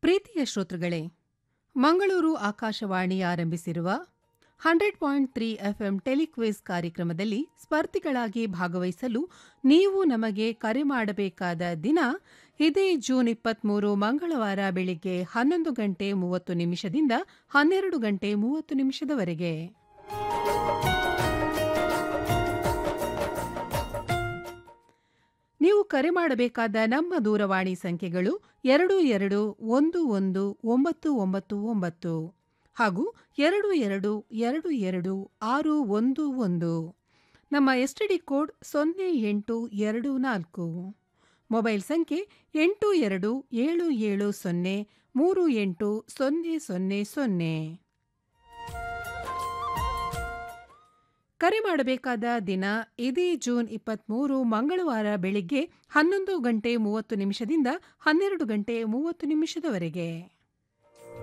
ಪ್ರೀತಿಯ ಶ್ರೋತೃಗಳೇ ಮಂಗಳೂರು ಆಕಾಶವಾಣಿ ಆರಂಭಿಸಿರುವ hundred point three FM telequiz ಕಾರ್ಯಕ್ರಮದಲ್ಲಿ ಸ್ಪರ್ಧಿಗಳಾಗಿ ಭಾಗವಹಿಸಲು ನೀವು ನಮಗೆ ಕರೆ ಮಾಡಬೇಕಾದ ದಿನ ಇದೇ ಜೂನ್ ಇಪ್ಪತ್ಮೂರು ಮಂಗಳವಾರ ಬೆಳಿಗ್ಗೆ ಹನ್ನೊಂದು ಗಂಟೆ ಮೂವತ್ತು ನಿಮಿಷದಿಂದ ಹನ್ನೆರಡು ಗಂಟೆ ಮೂವತ್ತು ನಿಮಿಷದವರೆಗೆ ನೀವು ಕರೆ ಮಾಡಬೇಕಾದ ನಮ್ಮ ದೂರವಾಣಿ ಸಂಖ್ಯೆಗಳು ಎರಡು ಎರಡು ಒಂದು ಒಂದು ಒಂಬತ್ತು ಒಂಬತ್ತು ಒಂಬತ್ತು ಹಾಗೂ ಎರಡು ಎರಡು ಎರಡು ಎರಡು ಆರು ಒಂದು ಒಂದು ನಮ್ಮ ಎಸ್ಟಿಡಿ ಕೋಡ್ ಸೊನ್ನೆ ಎಂಟು ಎರಡು ನಾಲ್ಕು ಮೊಬೈಲ್ ಸಂಖ್ಯೆ ಎಂಟು ಎರಡು ಏಳು ಏಳು ಸೊನ್ನೆ ಮೂರು ಎಂಟು ಸೊನ್ನೆ ಸೊನ್ನೆ ಸೊನ್ನೆ ಕರೆ ಮಾಡಬೇಕಾದ ದಿನ ಇದೇ ಜೂನ್ ಇಪ್ಪತ್ಮೂರು ಮಂಗಳವಾರ ಬೆಳಿಗ್ಗೆ ಹನ್ನೊಂದು ಗಂಟೆ ಮೂವತ್ತು ನಿಮಿಷದಿಂದ ಹನ್ನೆರಡು ಗಂಟೆ ಮೂವತ್ತು ನಿಮಿಷದವರೆಗೆ